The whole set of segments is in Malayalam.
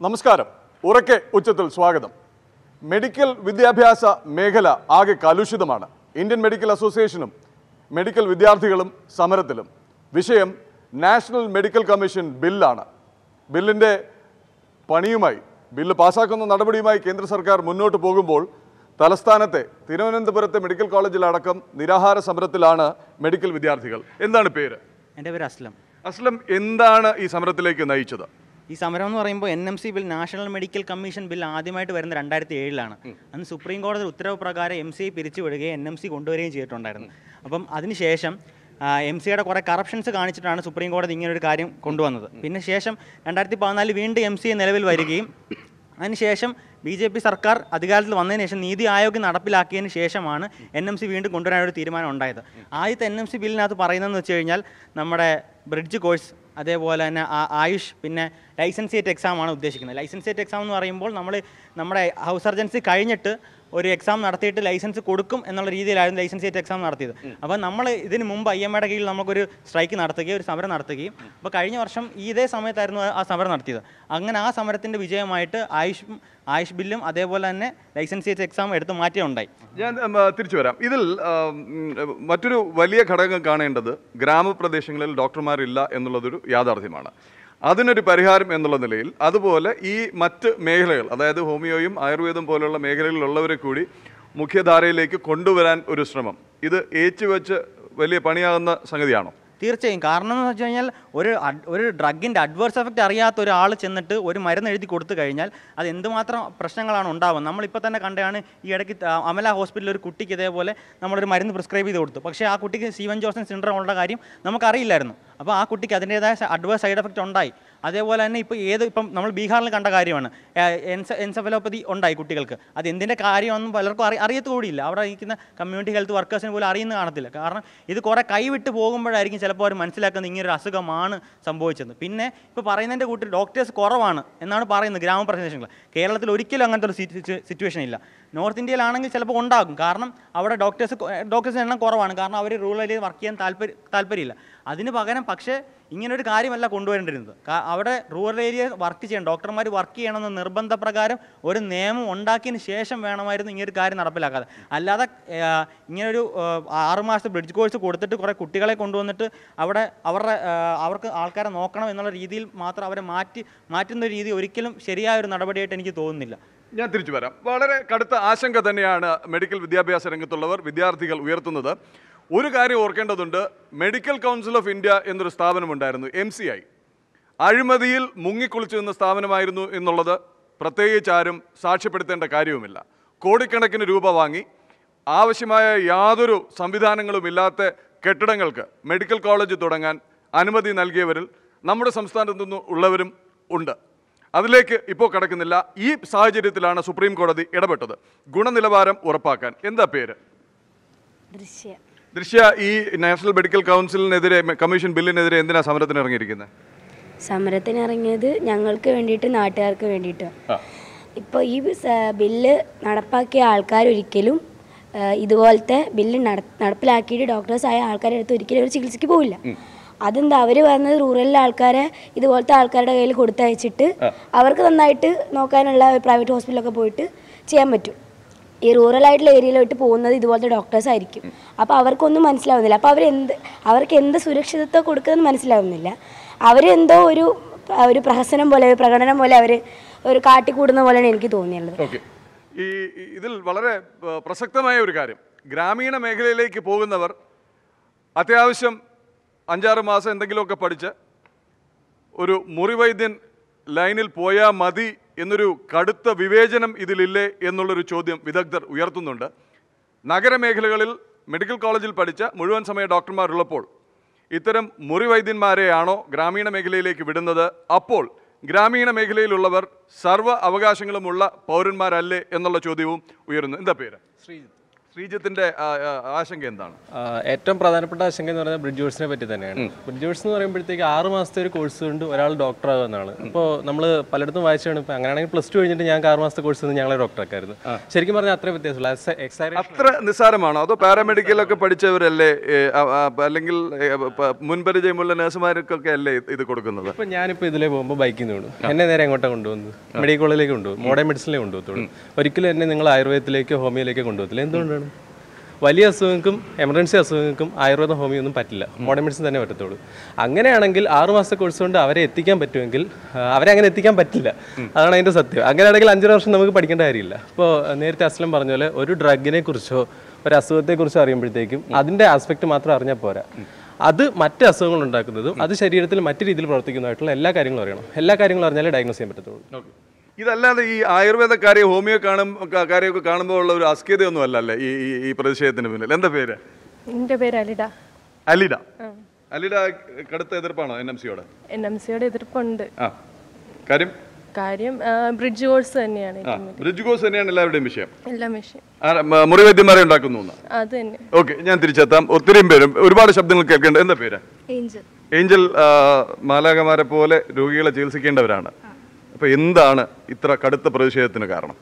നമസ്കാരം ഉറക്കെ ഉച്ചത്തിൽ സ്വാഗതം മെഡിക്കൽ വിദ്യാഭ്യാസ മേഖല ആകെ കലുഷിതമാണ് ഇന്ത്യൻ മെഡിക്കൽ അസോസിയേഷനും മെഡിക്കൽ വിദ്യാർത്ഥികളും സമരത്തിലും വിഷയം നാഷണൽ മെഡിക്കൽ കമ്മീഷൻ ബില്ലാണ് ബില്ലിൻ്റെ പണിയുമായി ബില്ല് പാസ്സാക്കുന്ന നടപടിയുമായി കേന്ദ്ര സർക്കാർ മുന്നോട്ട് പോകുമ്പോൾ തലസ്ഥാനത്തെ തിരുവനന്തപുരത്തെ മെഡിക്കൽ കോളേജിലടക്കം നിരാഹാര സമരത്തിലാണ് മെഡിക്കൽ വിദ്യാർത്ഥികൾ എന്താണ് പേര് എൻ്റെ പേര് അസ്ലം അസ്ലം എന്താണ് ഈ സമരത്തിലേക്ക് നയിച്ചത് ഈ സമരം എന്ന് പറയുമ്പോൾ N M C bill national medical commission bill ആദ്യമായിട്ട് വരുന്നത് രണ്ടായിരത്തി ഏഴിലാണ് അന്ന് സുപ്രീം കോടതി ഉത്തരവ് പ്രകാരം എം സി ഐ പിരിച്ചുവിടുകയും എൻ എം സി കൊണ്ടുവരികയും ചെയ്തിട്ടുണ്ടായിരുന്നു അപ്പം അതിനുശേഷം എം സിയുടെ കുറേ കറപ്ഷൻസ് കാണിച്ചിട്ടാണ് സുപ്രീം കോടതി ഇങ്ങനെ ഒരു കാര്യം കൊണ്ടുവന്നത് പിന്നെ ശേഷം രണ്ടായിരത്തി പതിനാല് വീണ്ടും എം സി ഐ നിലവിൽ വരികയും അതിനുശേഷം ബി ജെ പി സർക്കാർ അധികാരത്തിൽ വന്നതിന് ശേഷം നീതി ആയോഗ് നടപ്പിലാക്കിയതിന് ശേഷമാണ് എൻ എം സി വീണ്ടും കൊണ്ടുവരാൻ ഒരു തീരുമാനം ഉണ്ടായത് ആദ്യത്തെ എൻ എം സി ബില്ലിനകത്ത് പറയുന്നതെന്ന് വെച്ച് കഴിഞ്ഞാൽ നമ്മുടെ ബ്രിഡ്ജ് കോഴ്സ് അതേപോലെ തന്നെ ആ- ആയുഷ് പിന്നെ ലൈസൻസിയേറ്റ് എക്സാം ആണ് ഉദ്ദേശിക്കുന്നത് ലൈസൻസിയേറ്റ് എക്സാം എന്ന് പറയുമ്പോൾ നമ്മൾ നമ്മുടെ ഹൗസ് സർജൻസി കഴിഞ്ഞിട്ട് ഒരു എക്സാം നടത്തിയിട്ട് ലൈസൻസ് കൊടുക്കും എന്നുള്ള രീതിയിലായിരുന്നു ലൈസൻസിയേറ്റ് എക്സാം നടത്തിയത് അപ്പോൾ നമ്മൾ ഇതിന് മുമ്പ് ഐ എം എയുടെ കീഴിൽ നമുക്കൊരു സ്ട്രൈക്ക് നടത്തുകയും ഒരു സമരം നടത്തുകയും അപ്പോൾ കഴിഞ്ഞ വർഷം ഈ ഇതേ സമയത്തായിരുന്നു ആ- ആ സമരം നടത്തിയത് അങ്ങനെ ആ സമരത്തിൻ്റെ വിജയമായിട്ട് ആയുഷ് ആയുഷ് ബില്ലും അതേപോലെ തന്നെ ലൈസൻസിയേറ്റ് എക്സാം എടുത്ത് മാറ്റിയുണ്ടായി ഞാൻ ഉം, ആ, തിരിച്ചു വരാം ഇതിൽ ആ, ഉം, മറ്റൊരു വലിയ ഘടകം കാണേണ്ടത് ഗ്രാമപ്രദേശങ്ങളിൽ ഡോക്ടർമാരില്ല എന്നുള്ളതൊരു യാഥാർത്ഥ്യമാണ് അതിനൊരു പരിഹാരം എന്നുള്ള നിലയിൽ അതുപോലെ ഈ മറ്റ് മേഖലകൾ അതായത് ഹോമിയോയും ആയുർവേദം പോലുള്ള മേഖലകളിലുള്ളവരെ കൂടി മുഖ്യധാരയിലേക്ക് കൊണ്ടുവരാൻ ഒരു ശ്രമം ഇത് ഏച്ചു വെച്ച് വലിയ പണിയാകുന്ന സംഗതിയാണോ തീർച്ചയായും കാരണം എന്ന് വെച്ച് കഴിഞ്ഞാൽ ഒരു അഡ്- ഒരു ഡ്രഗിൻ്റെ അഡ്വേഴ്സ് എഫക്റ്റ് അറിയാത്ത ഒരാൾ ചെന്നിട്ട് ഒരു മരുന്ന് എഴുതി കൊടുത്തു കഴിഞ്ഞാൽ അത് എന്തുമാത്രം പ്രശ്നങ്ങളാണ് ഉണ്ടാവുക നമ്മളിപ്പോൾ തന്നെ കണ്ടാണ് ഈ ഇടയ്ക്ക് ത- അമല ഹോസ്പിറ്റലിൽ ഒരു കുട്ടിക്ക് ഇതേപോലെ നമ്മളൊരു മരുന്ന് പ്രിസ്ക്രൈബ് ചെയ്ത് കൊടുത്തു പക്ഷേ ആ കുട്ടിക്ക് സ്റ്റീവൻ ജോൺസൺ സിൻഡ്രോം ഉള്ള കാര്യം നമുക്കറിയില്ലായിരുന്നു അപ്പോൾ ആ കുട്ടിക്ക് അതിൻ്റേതായ അഡ്വേഴ്സ് സൈഡ് എഫക്റ്റ് ഉണ്ടായി അതേപോലെ തന്നെ ഇപ്പോൾ ഏത് ഇപ്പം നമ്മൾ ബീഹാറിൽ കണ്ട കാര്യമാണ് എൻസ എൻസഫലോപ്പതി ഉണ്ടായി കുട്ടികൾക്ക് അത് എന്തിൻ്റെ കാര്യമൊന്നും പലർക്കും അറി അറിയത്തുകൂടിയില്ല അവിടെ ഇരിക്കുന്ന കമ്മ്യൂണിറ്റി ഹെൽത്ത് വർക്കേഴ്സിന് പോലും അറിയുന്ന കാണത്തില്ല കാരണം ഇത് കുറേ കൈവിട്ട് പോകുമ്പോഴായിരിക്കും ചിലപ്പോൾ അവർ മനസ്സിലാക്കുന്നത് ഇങ്ങനൊരു അസുഖമാണ് സംഭവിച്ചത് പിന്നെ ഇപ്പോൾ പറയുന്നതിൻ്റെ കൂട്ടിൽ ഡോക്ടേഴ്സ് കുറവാണ് എന്നാണ് പറയുന്നത് ഗ്രാമപ്രദേശങ്ങൾ കേരളത്തിൽ ഒരിക്കലും അങ്ങനത്തെ ഒരു സിറ്റുവേഷൻ ഇല്ല നോർത്ത് ഇന്ത്യയിലാണെങ്കിൽ ചിലപ്പോൾ ഉണ്ടാകും കാരണം അവിടെ ഡോക്ടേഴ്സ് ഡോക്ടേഴ്സിന് എണ്ണം കുറവാണ് കാരണം അവർ റൂറൽ ഏരിയയിൽ വർക്ക് ചെയ്യാൻ താല്പര്യം താല്പര്യമില്ല അതിന് പകരം പക്ഷേ ഇങ്ങനൊരു കാര്യമല്ല കൊണ്ടുവരേണ്ടിരുന്നത് കാ- അവിടെ റൂറൽ ഏരിയ വർക്ക് ചെയ്യണം ഡോക്ടർമാർ വർക്ക് ചെയ്യണമെന്ന് നിർബന്ധ പ്രകാരം ഒരു നിയമം ഉണ്ടാക്കിയതിന് ശേഷം വേണമായിരുന്നു ഇങ്ങനൊരു കാര്യം നടപ്പിലാക്കാതെ അല്ലാതെ ആ, ഇങ്ങനൊരു ആ, ആറ് മാസത്തെ ബ്രിഡ്ജ് കോഴ്സ് കൊടുത്തിട്ട് കുറേ കുട്ടികളെ കൊണ്ടുവന്നിട്ട് അവിടെ അവരുടെ ആ, അവർക്ക് ആൾക്കാരെ നോക്കണം എന്നുള്ള രീതിയിൽ മാത്രം അവരെ മാറ്റി മാറ്റുന്ന ഒരു രീതി ഒരിക്കലും ശരിയായ ഒരു നടപടിയായിട്ട് എനിക്ക് തോന്നുന്നില്ല ഞാൻ തിരിച്ചു വരാം വളരെ കടുത്ത ആശങ്ക തന്നെയാണ് മെഡിക്കൽ വിദ്യാഭ്യാസ രംഗത്തുള്ളവർ വിദ്യാർത്ഥികൾ ഉയർത്തുന്നത് ഒരു കാര്യം ഓർക്കേണ്ടതുണ്ട് മെഡിക്കൽ കൗൺസിൽ ഓഫ് ഇന്ത്യ എന്നൊരു സ്ഥാപനമുണ്ടായിരുന്നു എം സി ഐ അഴിമതിയിൽ മുങ്ങിക്കുളിച്ചു നിന്ന സ്ഥാപനമായിരുന്നു എന്നുള്ളത് പ്രത്യേകിച്ച് ആരും സാക്ഷ്യപ്പെടുത്തേണ്ട കാര്യവുമില്ല കോടിക്കണക്കിന് രൂപ വാങ്ങി ആവശ്യമായ യാതൊരു സംവിധാനങ്ങളും ഇല്ലാത്ത കെട്ടിടങ്ങൾക്ക് മെഡിക്കൽ കോളേജ് തുടങ്ങാൻ അനുമതി നൽകിയവരിൽ നമ്മുടെ സംസ്ഥാനത്തു നിന്ന് ഉള്ളവരും ഉണ്ട് അതിലേക്ക് ഇപ്പോൾ കടക്കുന്നില്ല ഈ സാഹചര്യത്തിലാണ് സുപ്രീം കോടതി ഇടപെട്ടത് ഗുണനിലവാരം ഉറപ്പാക്കാൻ എന്താ പേര് ദൃശ്യ ദൃശ്യ ഈ നാഷണൽ മെഡിക്കൽ കൗൺസിലിനെതിരെ കമ്മീഷൻ ബില്ലിനെതിരെ എന്തിനാ സമരത്തിന് ഇറങ്ങിയിരിക്കുന്നത് സമരത്തിന് ഇറങ്ങിയത് ഞങ്ങൾക്ക് വേണ്ടിയിട്ട് നാട്ടുകാർക്ക് വേണ്ടിയിട്ട് ഇപ്പോൾ ഈ സ- ബില്ല് നടപ്പാക്കിയ ആൾക്കാരൊരിക്കലും ആ, ഇതുപോലത്തെ ബില്ല് നട നടപ്പിലാക്കിയിട്ട് ഡോക്ടേഴ്സ് ആയ ആൾക്കാരുടെ അടുത്ത് ഒരിക്കലും അവർ ചികിത്സയ്ക്ക് പോവില്ല അതെന്താ അവർ പറഞ്ഞത് റൂറലിലെ ആൾക്കാരെ ഇതുപോലത്തെ ആൾക്കാരുടെ കയ്യിൽ കൊടുത്തയച്ചിട്ട് അവർക്ക് നന്നായിട്ട് നോക്കാനുള്ള പ്രൈവറ്റ് ഹോസ്പിറ്റലൊക്കെ പോയിട്ട് ചെയ്യാൻ പറ്റും ഈ റൂറൽ ആയിട്ടുള്ള ഏരിയയിലോട്ട് പോകുന്നത് ഇതുപോലത്തെ ഡോക്ടേഴ്സ് ആയിരിക്കും അപ്പോൾ അവർക്കൊന്നും മനസ്സിലാവുന്നില്ല അപ്പോൾ അവർ എന്ത് അവർക്ക് എന്ത് സുരക്ഷിതത്വം കൊടുക്കുമെന്ന് മനസ്സിലാവുന്നില്ല അവരെന്തോ ഒരു ഒരു പ്രഹസനം പോലെ ഒരു പ്രകടനം പോലെ അവർ ഒരു കാട്ടിക്കൂടുന്ന പോലെയാണ് എനിക്ക് തോന്നിയുള്ളത് ഓക്കെ ഈ ഈ- ഇതിൽ വളരെ ഏർ, പ്രസക്തമായ ഒരു കാര്യം ഗ്രാമീണ മേഖലയിലേക്ക് പോകുന്നവർ അത്യാവശ്യം അഞ്ചാറ് മാസം എന്തെങ്കിലുമൊക്കെ പഠിച്ച് ഒരു മുറിവൈദ്യൻ ലൈനിൽ പോയാൽ മതി എന്നൊരു കടുത്ത വിവേചനം ഇതിലില്ലേ എന്നുള്ളൊരു ചോദ്യം വിദഗ്ധർ ഉയർത്തുന്നുണ്ട് നഗരമേഖലകളിൽ മെഡിക്കൽ കോളേജിൽ പഠിച്ച മുഴുവൻ സമയ ഡോക്ടർമാരുള്ളപ്പോൾ ഇത്തരം മുറിവൈദ്യന്മാരെയാണോ ഗ്രാമീണ മേഖലയിലേക്ക് വിടുന്നത് അപ്പോൾ ഗ്രാമീണ മേഖലയിലുള്ളവർ സർവ്വ അവകാശങ്ങളുമുള്ള പൗരന്മാരല്ലേ എന്നുള്ള ചോദ്യവും ഉയരുന്നു എന്താ പേര് ശ്രീജിത്ത് ശ്രീജിത്തിന്റെ ആ, ആ, ആശങ്ക എന്താണ് ആ, ഏറ്റവും പ്രധാനപ്പെട്ട ആശങ്ക എന്ന് പറയുന്നത് ബ്രിഡ്ജ് കോഴ്സിനെ പറ്റി തന്നെയാണ് ബ്രിഡ്ജ് കോഴ്സ് എന്ന് പറയുമ്പോഴത്തേക്ക് ആറ് മാസത്തെ ഒരു കോഴ്സ് കൊണ്ട് ഒരാൾ ഡോക്ടർ ആകുന്നതാണ് ഇപ്പോൾ നമ്മൾ പലയിടത്തും വായിച്ചാണ് ഇപ്പോൾ അങ്ങനെയാണെങ്കിൽ പ്ലസ് ടു കഴിഞ്ഞിട്ട് ഞങ്ങൾക്ക് ആറ് മാസത്തെ കോഴ്സ് നിന്ന് ഞങ്ങളെ ഡോക്ടർ ആക്കായിരുന്നു ശരിക്കും പറഞ്ഞാൽ അത്രയും വ്യത്യാസമുള്ള എക്സൈറേഷൻ അത്ര നിസ്സാരമാണോ അതോ പാരാമെഡിക്കലൊക്കെ പഠിച്ചവരല്ലേ ഏ, ആ, ആ, അല്ലെങ്കിൽ ഏ, പ- മുൻപരിചയമുള്ള നഴ്സുമാർക്കൊക്കെ അല്ലേ ഇത് കൊടുക്കുന്നത് ഇപ്പൊ ഞാനിപ്പോ ഇതിലേ പോകുമ്പോൾ ബൈക്കിൽ നിന്ന് വീണു എന്നെ നേരെ എങ്ങോട്ടാണ് കൊണ്ടുവന്നത് മെഡിക്കൽ കോളേജിലേക്ക് കൊണ്ടുപോകും മോഡേൺ മെഡിസിനിലേക്ക് കൊണ്ടുപോകത്തുള്ളൂ ഒരിക്കലും എന്നെ നിങ്ങൾ ആയുർവേദത്തിലേക്കോ ഹോമിയോയിലേക്കോ കൊണ്ടുപോകത്തില്ല എന്തുകൊണ്ടാണ് വലിയ അസുഖങ്ങൾക്കും എമർജൻസി അസുഖങ്ങൾക്കും ആയുർവേദം ഹോമിയോ ഒന്നും പറ്റില്ല മോഡേൺ മെഡിസിൻ തന്നെ പറ്റത്തുള്ളൂ അങ്ങനെയാണെങ്കിൽ ആറ് മാസത്തെ കോഴ്സ് കൊണ്ട് അവരെ എത്തിക്കാൻ പറ്റുമെങ്കിൽ ആ, അവരെ അങ്ങനെ എത്തിക്കാൻ പറ്റില്ല അതാണ് അതിന്റെ സത്യം അങ്ങനെയാണെങ്കിൽ അഞ്ചര വർഷം നമുക്ക് പഠിക്കേണ്ട കാര്യമില്ല ഇപ്പോൾ നേരത്തെ അസ്ലം പറഞ്ഞ പോലെ ഒരു ഡ്രഗിനെ കുറിച്ചോ ഒരു അസുഖത്തെക്കുറിച്ചോ അറിയുമ്പോഴത്തേക്കും അതിന്റെ ആസ്പെക്ട് മാത്രം അറിഞ്ഞാൽ പോരാ അത് മറ്റ് അസുഖങ്ങൾ ഉണ്ടാക്കുന്നതും അത് ശരീരത്തിൽ മറ്റു രീതിയിൽ പ്രവർത്തിക്കുന്നതായിട്ടുള്ള എല്ലാ കാര്യങ്ങളും അറിയണം എല്ലാ കാര്യങ്ങളും അറിഞ്ഞാലേ ഡയഗ്നോസ് ചെയ്യാൻ പറ്റത്തുള്ളൂ ഇതല്ലാതെ ഈ ആയുർവേദ കാര്യം ഹോമിയോ കാണും ക- കാര്യമൊക്കെ കാണുമ്പോൾ ഉള്ള ഒരു അസ്കിതയൊന്നും അല്ലല്ലേ ഈ ഈ- ഈ പ്രതിഷേധത്തിന് പിന്നിൽ എന്താ പേര് എൻ്റെ പേര് അലിഡ അലിഡ അലിഡ കടുത്ത എതിർപ്പാണോ എൻ എം സിയോട് എൻ എം സിയോട് എതിർപ്പുണ്ട് ആ കാര്യം കാര്യം ആ, ബ്രിഡ്ജ് കോഴ്സ് തന്നെയാണ് ആ ബ്രിഡ്ജ് കോഴ്സ് തന്നെയാണ് എല്ലാവരുടെയും വിഷയം എല്ലാ മെഷീൻ ആ, മ- മുറിവൈദ്യന്മാരെ ഉണ്ടാക്കുന്നു എന്ന്. അത് തന്നെ ഓക്കെ ഞാൻ തിരിച്ചെത്താം ഒത്തിരിയും പേരും ഒരുപാട് ശബ്ദങ്ങൾ കേൾക്കേണ്ട എന്താ പേര് ഏഞ്ചൽ ഏഞ്ചൽ ആ, മാലാകമാരെ പോലെ രോഗികളെ ചികിത്സിക്കേണ്ടവരാണ് അപ്പൊ എന്താണ് ഇത്ര കടുത്ത പ്രതിഷേധത്തിന് കാരണം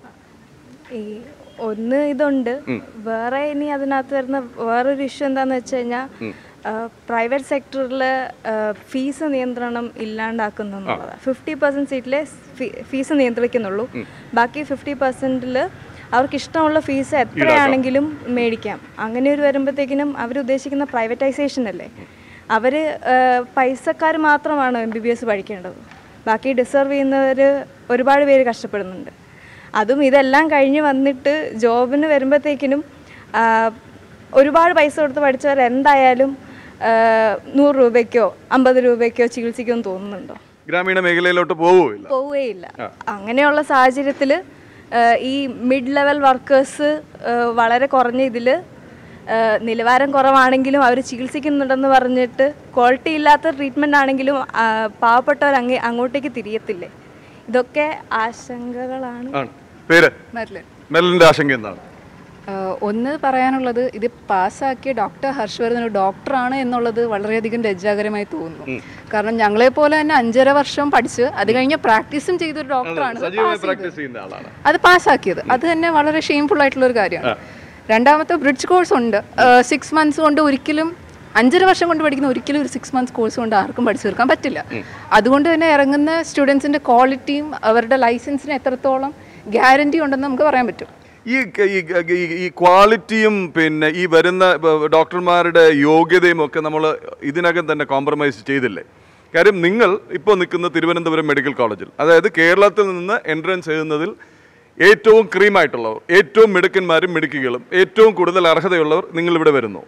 ഈ ഒന്ന് ഇതുണ്ട് വേറെ ഇനി അതിനകത്ത് വരുന്ന വേറൊരു ഇഷ്യൂ എന്താന്ന് വെച്ച് കഴിഞ്ഞാൽ പ്രൈവറ്റ് സെക്ടറിൽ ഫീസ് നിയന്ത്രണം ഇല്ലാണ്ടാക്കുന്നു എന്നുള്ളതാണ് ഫിഫ്റ്റി പെർസെൻറ്റ് സീറ്റിലെ ഫീസ് നിയന്ത്രിക്കുന്നുള്ളൂ ബാക്കി ഫിഫ്റ്റി പെർസെൻറ്റിൽ അവർക്ക് ഇഷ്ടമുള്ള ഫീസ് എത്രയാണെങ്കിലും മേടിക്കാം അങ്ങനെ ഒരു വരുമ്പോഴത്തേക്കിനും അവർ ഉദ്ദേശിക്കുന്ന പ്രൈവറ്റൈസേഷൻ അല്ലേ അവർ പൈസക്കാർ മാത്രമാണ് എം ബി ബി എസ് പഠിക്കേണ്ടത് ബാക്കി ഡിസർവ് ചെയ്യുന്നവർ ഒരുപാട് പേര് കഷ്ടപ്പെടുന്നുണ്ട് അതും ഇതെല്ലാം കഴിഞ്ഞ് വന്നിട്ട് ജോബിന് വരുമ്പോഴത്തേക്കിനും ആ, ഒരുപാട് പൈസ കൊടുത്ത് പഠിച്ചവർ എന്തായാലും ആ, നൂറ് രൂപയ്ക്കോ അമ്പത് രൂപയ്ക്കോ ചികിത്സിക്കുമെന്ന് തോന്നുന്നുണ്ടോ ഗ്രാമീണ മേഖലയിലോട്ട് പോവുകയില്ല പോവുകയില്ല അങ്ങനെയുള്ള സാഹചര്യത്തിൽ ഈ മിഡ് ലെവൽ വർക്കേഴ്സ് വളരെ കുറഞ്ഞ ഇതിൽ നിലവാരം കുറവാണെങ്കിലും അവർ ചികിത്സിക്കുന്നുണ്ടെന്ന് പറഞ്ഞിട്ട് ക്വാളിറ്റി ഇല്ലാത്ത ട്രീറ്റ്മെൻ്റ് ആണെങ്കിലും ആ, പാവപ്പെട്ടവർ അങ്ങേ അങ്ങോട്ടേക്ക് തിരിയത്തില്ലേ ഇതൊക്കെ ആശങ്കകളാണ് ആണ് പേര് മെർലിൻ മെലിന്റെ ആശങ്ക എന്താണ് ആഹ് ഒന്ന് പറയാനുള്ളത് ഇത് പാസ്സാക്കിയ ഡോക്ടർ ഹർഷവർദ്ധൻ ഒരു ഡോക്ടറാണ് എന്നുള്ളത് വളരെയധികം ലജ്ജാകരമായി തോന്നുന്നു കാരണം ഞങ്ങളെ പോലെ തന്നെ അഞ്ചര വർഷം പഠിച്ച് അത് കഴിഞ്ഞ് പ്രാക്ടീസും ചെയ്തൊരു ഡോക്ടറാണ് ഇത് സജീവമായി pass പ്രാക്ടീസ് ചെയ്തത്. ചെയ്യുന്ന ആളാണ് അത് പാസ്സാക്കിയത് അത് തന്നെ വളരെ ഷെയിംഫുൾ ആയിട്ടുള്ള ഒരു കാര്യമാണ് രണ്ടാമത്തെ ബ്രിഡ്ജ് കോഴ്സ് ഉണ്ട് സിക്സ് മന്ത്സ് കൊണ്ട് ഒരിക്കലും അഞ്ചര വർഷം കൊണ്ട് പഠിക്കുന്ന ഒരിക്കലും ഒരു സിക്സ് മന്ത്സ് കോഴ്സ് കൊണ്ട് ആർക്കും പഠിച്ചു തീർക്കാൻ പറ്റില്ല അതുകൊണ്ട് തന്നെ ഇറങ്ങുന്ന സ്റ്റുഡൻസിന്റെ ക്വാളിറ്റിയും അവരുടെ ലൈസൻസിന് എത്രത്തോളം ഗ്യാരണ്ടി ഉണ്ടെന്ന് നമുക്ക് പറയാൻ പറ്റും ഈ ക- ഈ ക- ഈ- ഈ ക്വാളിറ്റിയും പിന്നെ ഈ വരുന്ന ബ- ഡോക്ടർമാരുടെ യോഗ്യതയും ഒക്കെ നമ്മൾ ഇതിനകം തന്നെ കോംപ്രമൈസ് ചെയ്തില്ലേ കാര്യം നിങ്ങൾ ഇപ്പോൾ നിൽക്കുന്ന തിരുവനന്തപുരം മെഡിക്കൽ കോളേജിൽ അതായത് കേരളത്തിൽ നിന്ന് എൻട്രൻസ് എഴുതുന്നതിൽ ഏറ്റവും ക്രീമായിട്ടുള്ളവർ ഏറ്റവും മിടുക്കന്മാരും മിടുക്കികളും ഏറ്റവും കൂടുതൽ അർഹതയുള്ളവർ നിങ്ങൾ ഇവിടെ വരുന്നു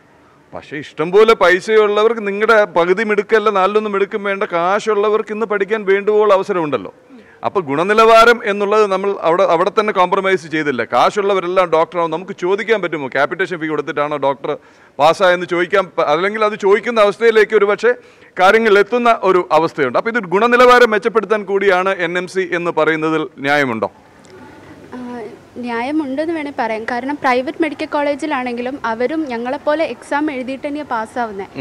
പക്ഷേ ഇഷ്ടംപോലെ പൈസയുള്ളവർക്ക് നിങ്ങളുടെ പകുതി മിടുക്കല്ല നാലിലൊന്നും മിടുക്കും വേണ്ട കാശുള്ളവർക്ക് ഇന്ന് പഠിക്കാൻ വേണ്ടുവോളം അവസരമുണ്ടല്ലോ അപ്പോൾ ഗുണനിലവാരം എന്നുള്ളത് നമ്മൾ അവിടെ അവിടെ തന്നെ കോംപ്രമൈസ് ചെയ്തില്ല കാശുള്ളവരെല്ലാം ഡോക്ടറാവും നമുക്ക് ചോദിക്കാൻ പറ്റുമോ ക്യാപിറ്റേഷൻ ഫീ കൊടുത്തിട്ടാണോ ഡോക്ടർ പാസ്സായെന്ന് ചോദിക്കാൻ പ- അല്ലെങ്കിൽ അത് ചോദിക്കുന്ന അവസ്ഥയിലേക്ക് ഒരു പക്ഷേ കാര്യങ്ങൾ എത്തുന്ന ഒരു അവസ്ഥയുണ്ട് അപ്പോൾ ഇത് ഗുണനിലവാരം മെച്ചപ്പെടുത്താൻ കൂടിയാണ് എൻ എം സി എന്ന് പറയുന്നതിൽ ന്യായമുണ്ടോ ആ, ന്യായമുണ്ടെന്ന് വേണേൽ പറയാം കാരണം പ്രൈവറ്റ് മെഡിക്കൽ കോളേജിലാണെങ്കിലും അവരും ഞങ്ങളെപ്പോലെ എക്സാം എഴുതിയിട്ട് തന്നെയാണ് പാസ്സാവുന്നത്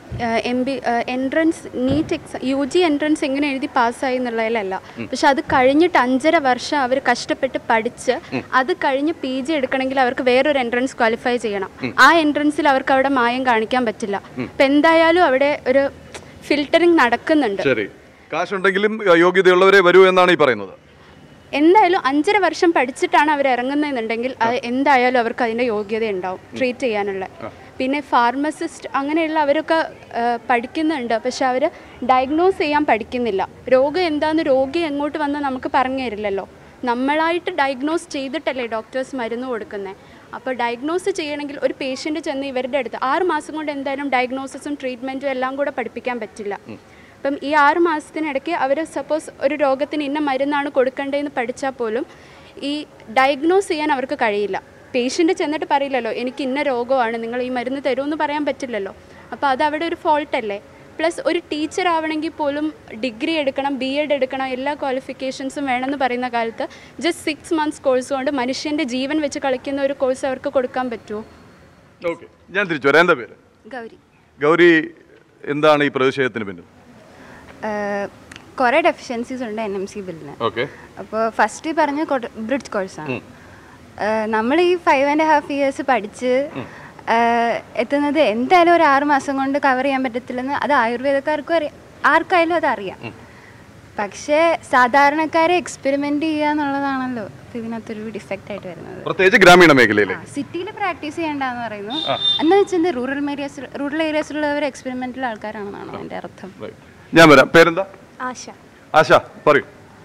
M B entrance NEET exam U G entrance എങ്ങനെ എഴുതി പാസ്സായി എന്നുള്ളതിലല്ല പക്ഷെ അത് കഴിഞ്ഞിട്ട് അഞ്ചര വർഷം അവർ കഷ്ടപ്പെട്ട് പഠിച്ച് അത് കഴിഞ്ഞ് പി ജി എടുക്കണമെങ്കിൽ അവർക്ക് വേറൊരു എൻട്രൻസ് ക്വാളിഫൈ ചെയ്യണം ആ എൻട്രൻസിൽ അവർക്ക് അവിടെ മായം കാണിക്കാൻ പറ്റില്ല അപ്പം എന്തായാലും അവിടെ ഒരു ഫിൽറ്ററിങ് നടക്കുന്നുണ്ട് ശരി കാശുണ്ടെങ്കിലും യോഗ്യതയുള്ളവരെ വരൂ എന്നാണ് ഈ പറയുന്നത് എന്തായാലും അഞ്ചര വർഷം പഠിച്ചിട്ടാണ് അവർ ഇറങ്ങുന്നതെന്നുണ്ടെങ്കിൽ അത് എന്തായാലും അവർക്ക് അതിൻ്റെ യോഗ്യത ഉണ്ടാവും ട്രീറ്റ് ചെയ്യാനുള്ള പിന്നെ ഫാർമസിസ്റ്റ് അങ്ങനെയുള്ള അവരൊക്കെ ആ, പഠിക്കുന്നുണ്ട് പക്ഷെ അവർ ഡയഗ്നോസ് ചെയ്യാൻ പഠിക്കുന്നില്ല രോഗം എന്താന്ന് രോഗി എങ്ങോട്ട് വന്നാൽ നമുക്ക് പറഞ്ഞു തരില്ലല്ലോ നമ്മളായിട്ട് ഡയഗ്നോസ് ചെയ്തിട്ടല്ലേ ഡോക്ടേഴ്സ് മരുന്ന് കൊടുക്കുന്നത് അപ്പോൾ ഡയഗ്നോസ് ചെയ്യണമെങ്കിൽ ഒരു പേഷ്യൻ്റ് ചെന്ന് ഇവരുടെ അടുത്ത് ആറ് മാസം കൊണ്ട് എന്തായാലും ഡയഗ്നോസിസും ട്രീറ്റ്മെൻറ്റും എല്ലാം കൂടെ പഠിപ്പിക്കാൻ പറ്റില്ല അപ്പം ഈ ആറ് മാസത്തിനിടയ്ക്ക് അവർ സപ്പോസ് ഒരു രോഗത്തിന് ഇന്ന മരുന്നാണ് കൊടുക്കേണ്ടതെന്ന് പഠിച്ചാൽ പോലും ഈ ഡയഗ്നോസ് ചെയ്യാൻ അവർക്ക് കഴിയില്ല പേഷ്യൻ്റ് ചെന്നിട്ട് പറയില്ലല്ലോ എനിക്ക് ഇന്ന രോഗമാണ് നിങ്ങൾ ഈ മരുന്ന് തരുമെന്ന് പറയാൻ പറ്റില്ലല്ലോ അപ്പോൾ അത് അവിടെ ഒരു ഫോൾട്ട് അല്ലേ പ്ലസ് ഒരു ടീച്ചർ ആവണമെങ്കിൽ പോലും ഡിഗ്രി എടുക്കണം ബി എഡ് എടുക്കണം എല്ലാ ക്വാളിഫിക്കേഷൻസും വേണമെന്ന് പറയുന്ന കാലത്ത് ജസ്റ്റ് സിക്സ് മന്ത്സ് കോഴ്സ് കൊണ്ട് മനുഷ്യൻ്റെ ജീവൻ വെച്ച് കളിക്കുന്ന ഒരു കോഴ്സ് അവർക്ക് കൊടുക്കാൻ പറ്റുമോ ഓക്കെ ഞാൻ തിരിച്ചു വരാം എന്താ പേര് ഗൗരി ഗൗരി എന്താണ് ഈ പ്രതിഷേധത്തിന് പിന്നിൽ കുറേ ഡെഫിഷ്യൻസീസ് ഉണ്ട് എൻ എം സി ബില്ലിന് ഓക്കെ അപ്പോൾ ഫസ്റ്റ് പറഞ്ഞ ബ്രിഡ്ജ് കോഴ്സാണ് നമ്മൾ ഈ ഫൈവ് ആൻഡ് ഹാഫ് ഇയേഴ്സ് പഠിച്ച് ഏഹ്, എത്തുന്നത് എന്തായാലും ഒരു ആറ് മാസം കൊണ്ട് കവർ ചെയ്യാൻ പറ്റത്തില്ലെന്ന് അത് ആയുർവേദക്കാർക്കും അറിയാം ആർക്കായാലും അത് അറിയാം പക്ഷേ സാധാരണക്കാരെ എക്സ്പെരിമെൻ്റ് ചെയ്യുക എന്നുള്ളതാണല്ലോ ഇപ്പൊ ഇതിനകത്തൊരു ഡിഫക്റ്റ് ആയിട്ട് വരുന്നത് പ്രത്യേകിച്ച് ഗ്രാമീണ മേഖലയിൽ സിറ്റിയിൽ പ്രാക്ടീസ് ചെയ്യേണ്ടെന്ന് പറയുന്നു എന്ന് വെച്ചാൽ റൂറൽ ഏരിയാസ് റൂറൽ ഏരിയാസിലുള്ളവർ എക്സ്പെരിമെന്റൽ ആൾക്കാരാണെന്നാണോ എൻ്റെ അർത്ഥം ഞാൻ വരാം പേരെന്താ ആശ ആശ പറയൂ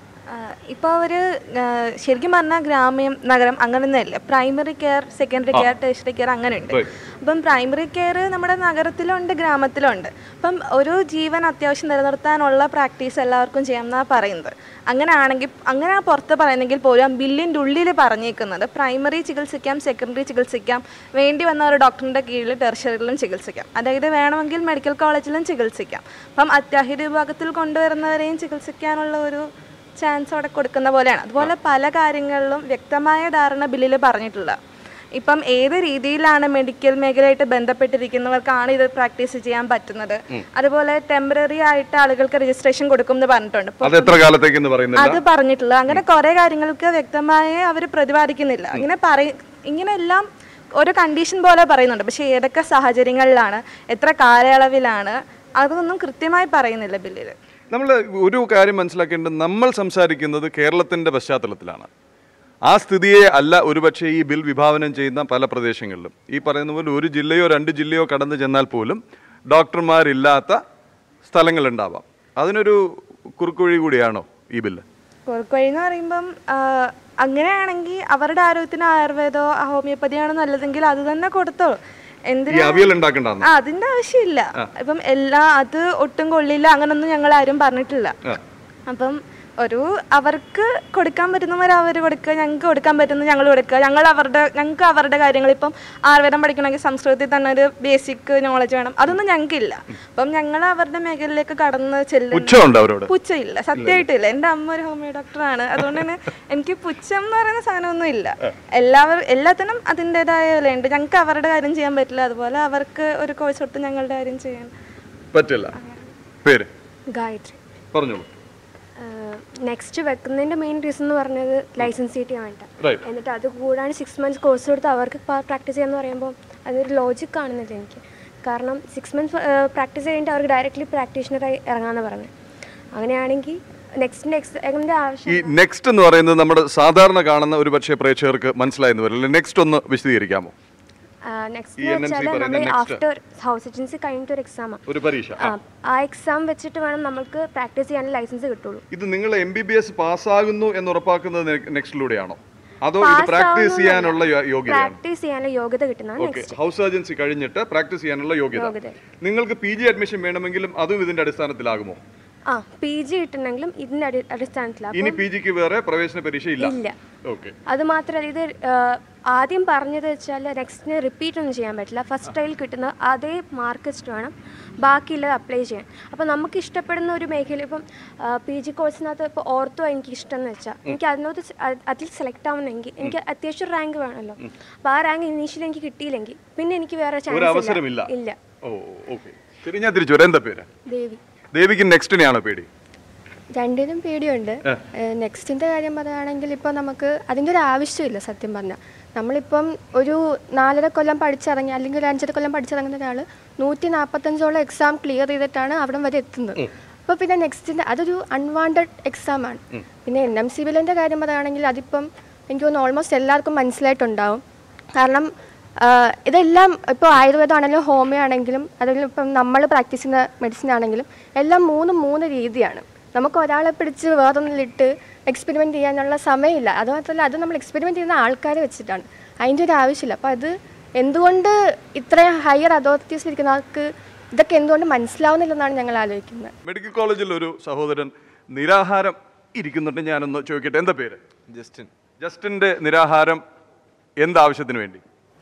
ഇപ്പോൾ ഒരു ശരിക്കും പറഞ്ഞാൽ ഗ്രാമീण നഗരം അങ്ങനെയൊന്നുമില്ല primary care secondary care tertiary care അങ്ങനെ ഉണ്ട് Right. അപ്പം പ്രൈമറി കെയർ നമ്മുടെ നഗരത്തിലുണ്ട് ഗ്രാമത്തിലുണ്ട് അപ്പം ഒരു ജീവൻ അത്യാവശ്യം നിലനിർത്താനുള്ള പ്രാക്ടീസ് എല്ലാവർക്കും ചെയ്യാമെന്നാണ് പറയുന്നത് അങ്ങനെ ആണെങ്കിൽ അങ്ങനെ പുറത്ത് പറയുന്നെങ്കിൽ പോലും ആ ബില്ലിൻ്റെ ഉള്ളിൽ പറഞ്ഞേക്കുന്നത് പ്രൈമറി ചികിത്സിക്കാം സെക്കൻഡറി ചികിത്സിക്കാം വേണ്ടി വന്ന ഒരു ഡോക്ടറിൻ്റെ കീഴിൽ ടെർഷറിയിലും ചികിത്സിക്കാം അതായത് വേണമെങ്കിൽ മെഡിക്കൽ കോളേജിലും ചികിത്സിക്കാം അപ്പം അത്യാഹിത വിഭാഗത്തിൽ കൊണ്ടുവരുന്നവരെയും ചികിത്സിക്കാനുള്ള ഒരു ചാൻസ് അവിടെ കൊടുക്കുന്ന പോലെയാണ് അതുപോലെ പല കാര്യങ്ങളിലും വ്യക്തമായ ധാരണ ബില്ലിൽ പറഞ്ഞിട്ടുള്ള ഇപ്പം ഏത് രീതിയിലാണ് മെഡിക്കൽ മേഖലയായിട്ട് ബന്ധപ്പെട്ടിരിക്കുന്നവർക്കാണ് ഇത് പ്രാക്ടീസ് ചെയ്യാൻ പറ്റുന്നത് അതുപോലെ ടെമ്പററി ആയിട്ട് ആളുകൾക്ക് രജിസ്ട്രേഷൻ കൊടുക്കും എന്ന് പറഞ്ഞിട്ടുണ്ട് ഇപ്പൊ അത് എത്ര കാലത്തേക്കെന്ന് പറയുന്നില്ല അത് പറഞ്ഞിട്ടുള്ള അങ്ങനെ കുറെ കാര്യങ്ങൾക്ക് വ്യക്തമായി അവർ പ്രതിപാദിക്കുന്നില്ല ഇങ്ങനെ പറയ ഇങ്ങനെ എല്ലാം ഒരു കണ്ടീഷൻ പോലെ പറയുന്നുണ്ട് പക്ഷെ ഏതൊക്കെ സാഹചര്യങ്ങളിലാണ് എത്ര കാലയളവിലാണ് അതൊന്നും കൃത്യമായി പറയുന്നില്ല ബില്ലിൽ നമ്മൾ ഒരു കാര്യം മനസ്സിലാക്കേണ്ടത് നമ്മൾ സംസാരിക്കുന്നത് കേരളത്തിൻ്റെ പശ്ചാത്തലത്തിലാണ് ആ സ്ഥിതിയെ അല്ല ഒരുപക്ഷെ ഈ ബിൽ വിഭാവനം ചെയ്യുന്ന പല പ്രദേശങ്ങളിലും ഈ പറയുന്ന പോലെ ഒരു ജില്ലയോ രണ്ട് ജില്ലയോ കടന്നു ചെന്നാൽ പോലും ഡോക്ടർമാരില്ലാത്ത സ്ഥലങ്ങളുണ്ടാവാം അതിനൊരു കുറുക്കുവഴി കൂടിയാണോ ഈ ബില്ല് കുറുക്കുവഴി എന്ന് പറയുമ്പം ആ, അങ്ങനെയാണെങ്കിൽ അവരുടെ ആരോഗ്യത്തിന് ആയുർവേദോ ഹോമിയോപ്പതിയാണോ നല്ലതെങ്കിൽ അത് തന്നെ കൊടുത്തോളൂ ഈ എന്തിനാ അവിയൽ ഉണ്ടാക്കണ്ടെന്ന് ആ അതിന്റെ ആവശ്യമില്ല ഇപ്പം എല്ലാ അത് ഒട്ടും കൊള്ളില്ല അങ്ങനൊന്നും ഞങ്ങൾ ആരും പറഞ്ഞിട്ടില്ല അപ്പം ഒരു അവർക്ക് കൊടുക്കാൻ പറ്റുന്നവർ അവർ കൊടുക്കുക ഞങ്ങൾക്ക് കൊടുക്കാൻ പറ്റുന്ന ഞങ്ങൾ കൊടുക്കുക ഞങ്ങൾ അവരുടെ ഞങ്ങൾക്ക് അവരുടെ കാര്യങ്ങൾ ഇപ്പം ആയുർവേദം പഠിക്കണമെങ്കിൽ സംസ്കൃതത്തിൽ തന്നെ ഒരു ബേസിക് നോളജ് വേണം അതൊന്നും ഞങ്ങൾക്കില്ല അപ്പം ഞങ്ങൾ അവരുടെ മേഖലയിലേക്ക് കടന്ന് ചെല്ലുന്നു പുച്ഛമുണ്ട് അവരോട് പുച്ഛമില്ല സത്യമായിട്ടില്ല എൻ്റെ അമ്മ ഒരു ഹോമിയോ ഡോക്ടറാണ് അതുകൊണ്ട് തന്നെ എനിക്ക് പുച്ഛം എന്ന് പറയുന്ന സാധനമൊന്നും ഇല്ല എല്ലാവരും എല്ലാത്തിനും അതിൻ്റെതായ വിലയുണ്ട് ഞങ്ങൾക്ക് അവരുടെ കാര്യം ചെയ്യാൻ പറ്റില്ല അതുപോലെ അവർക്ക് ഒരു കോഴ്സ് കൊടുത്ത് ഞങ്ങളുടെ കാര്യം ചെയ്യാൻ പറ്റില്ല പേര് ഗായത്രി പറഞ്ഞോളൂ നെക്സ്റ്റ് വെക്കുന്നതിൻ്റെ മെയിൻ റീസൺ എന്ന് പറഞ്ഞത് ലൈസൻസ് സീറ്റ് ചെയ്യാൻ വേണ്ടിയിട്ടാണ് Right. എന്നിട്ട് അത് കൂടാണ്ട് സിക്സ് മന്ത്സ് കോഴ്സ് കൊടുത്ത് അവർക്ക് പ്രാക്ടീസ് ചെയ്യാന്ന് പറയുമ്പോൾ അതൊരു ലോജിക് കാണുന്നില്ല എനിക്ക് കാരണം സിക്സ് മന്ത്സ് പ്രാക്ടീസ് കഴിഞ്ഞിട്ട് അവർക്ക് ഡയറക്റ്റ്ലി പ്രാക്ടീഷണറായി ഇറങ്ങാമെന്ന് പറഞ്ഞു അങ്ങനെയാണെങ്കിൽ നെക്സ്റ്റിൻ്റെ എക്സാമിൻ്റെ ആവശ്യം ഈ നെക്സ്റ്റ് എന്ന് പറയുന്നത് നമ്മുടെ സാധാരണ കാണുന്ന ഒരു പക്ഷേ പ്രേക്ഷകർക്ക് മനസ്സിലായെന്ന് വരില്ല നെക്സ്റ്റ് ഒന്ന് വിശദീകരിക്കാമോ നെക്സ്റ്റ് ഈ എന്ന് NMC വെച്ചാൽ പറയുന്ന നമ്മൾ next. ആഫ്റ്റർ ഹൗസ് ഏജൻസി കഴിഞ്ഞിട്ട് ഒരു എക്സാമാണ് ഒരു പരീക്ഷ ആ. ആ എക്സാം വെച്ചിട്ട് വേണം നമുക്ക് പ്രാക്ടീസ് ചെയ്യാൻ ലൈസൻസ് കിട്ടുള്ളൂ ഇത് നിങ്ങൾ എം ബി ബി എസ് പാസ്സാകുന്നു എന്ന് ഉറപ്പാക്കുന്നത് നെക്സ്റ്റിലൂടെയാണോ അതോ ഇത് പ്രാക്ടീസ് ചെയ്യാനുള്ള യോ- യോഗ്യതയാണ് പ്രാക്ടീസ് ചെയ്യാനുള്ള യോഗ്യത കിട്ടുന്നതാണ് ഓക്കെ നെക്സ്റ്റ് ഹൗസ് ഏജൻസി കഴിഞ്ഞിട്ട് പ്രാക്ടീസ് ചെയ്യാനുള്ള യോഗ്യത യോഗ്യത. നിങ്ങൾക്ക് പി ജി അഡ്മിഷൻ വേണമെങ്കിലും അതും ഇതിന്റെ അടിസ്ഥാനത്തിലാകുമോ ആ പി ജി കിട്ടുന്നെങ്കിലും ഇതിന്റെ അടി- അടിസ്ഥാനത്തിലാണ് ഇനി പി ജിക്ക് വേറെ പ്രവേശന പരീക്ഷ ഇല്ല ഇല്ല ഓക്കെ അത് മാത്രമല്ല ഇത് ആ, ആദ്യം പറഞ്ഞത് വെച്ചാൽ നെക്സ്റ്റിന് റിപ്പീറ്റ് ഒന്നും ചെയ്യാൻ പറ്റില്ല ഫസ്റ്റ് ടൈൽ കിട്ടുന്ന അതേ മാർക്ക് വെച്ചിട്ട് വേണം ബാക്കിയുള്ളത് അപ്ലൈ ചെയ്യാൻ അപ്പോൾ നമുക്ക് ഇഷ്ടപ്പെടുന്ന ഒരു മേഖല ഇപ്പം പി ജി കോഴ്സിനകത്ത് ഇപ്പോൾ ഓർത്തോ എനിക്ക് ഇഷ്ടം എന്ന് വെച്ചാൽ എനിക്ക് അതിനകത്ത് സെ- അ- അതിൽ സെലക്ട് ആവുന്നെങ്കിൽ എനിക്ക് അത്യാവശ്യം റാങ്ക് വേണമല്ലോ അപ്പോൾ ആ റാങ്ക് ഇനീഷ്യലി എനിക്ക് കിട്ടിയില്ലെങ്കിൽ പിന്നെ എനിക്ക് വേറെ ഒരു ചാൻസ് അവസരമില്ല ഇല്ല ഓ ഓക്കെ ശരി ഞാൻ തിരിച്ചു വരാം എന്താ പേര് ദേവി ദേവിക്ക് നെക്സ്റ്റിനെയാണോ പേടി രണ്ടിനും പേടിയുണ്ട് നെക്സ്റ്റിൻ്റെ കാര്യം പറയുകയാണെങ്കിൽ ഇപ്പോൾ നമുക്ക് അതിൻ്റെ ഒരു ആവശ്യമില്ല സത്യം പറഞ്ഞാൽ നമ്മളിപ്പം ഒരു നാലര കൊല്ലം പഠിച്ചിറങ്ങി അല്ലെങ്കിൽ ഒരു അഞ്ചര കൊല്ലം പഠിച്ചിറങ്ങുന്ന ഒരാൾ നൂറ്റി നാൽപ്പത്തഞ്ചോളം എക്സാം ക്ലിയർ ചെയ്തിട്ടാണ് അവിടം വരെ എത്തുന്നത് അപ്പോൾ പിന്നെ നെക്സ്റ്റിൻ്റെ അതൊരു അൺവാണ്ടഡ് എക്സാം ആണ് പിന്നെ എൻ എം സി ബിലിൻ്റെ കാര്യം പറയുകയാണെങ്കിൽ അതിപ്പം എനിക്ക് തോന്നുന്നു ഓൾമോസ്റ്റ് എല്ലാവർക്കും മനസ്സിലായിട്ടുണ്ടാവും കാരണം ആ, ഇതെല്ലാം ഇപ്പോൾ ആയുർവേദം ആണെങ്കിലും ഹോമിയോ ആണെങ്കിലും അതിൽ ഇപ്പം നമ്മൾ പ്രാക്ടീസ് ചെയ്യുന്ന മെഡിസിൻ ആണെങ്കിലും എല്ലാം മൂന്ന് മൂന്ന് രീതിയാണ് നമുക്ക് ഒരാളെ പിടിച്ച് വേറൊന്നിലിട്ട് എക്സ്പെരിമെൻറ്റ് ചെയ്യാനുള്ള സമയമില്ല അത് മാത്രമല്ല അത് നമ്മൾ എക്സ്പെരിമെൻറ്റ് ചെയ്യുന്ന ആൾക്കാരെ വെച്ചിട്ടാണ് അതിൻ്റെ ഒരു ആവശ്യമില്ല അപ്പോൾ അത് എന്തുകൊണ്ട് ഇത്രയും ഹയർ അതോറിറ്റീസിൽ ഇരിക്കുന്ന ആൾക്ക് ഇതൊക്കെ എന്തുകൊണ്ട് മനസ്സിലാവുന്നില്ലെന്നാണ് ഞങ്ങൾ ആലോചിക്കുന്നത് മെഡിക്കൽ കോളേജിൽ ഒരു സഹോദരൻ നിരാഹാരം ഇരിക്കുന്നുണ്ട് ഞാനൊന്ന് ചോദിക്കട്ടെ എന്താ പേര് ജസ്റ്റിൻ ജസ്റ്റിന്റെ നിരാഹാരം എന്താവശ്യത്തിന് വേണ്ടി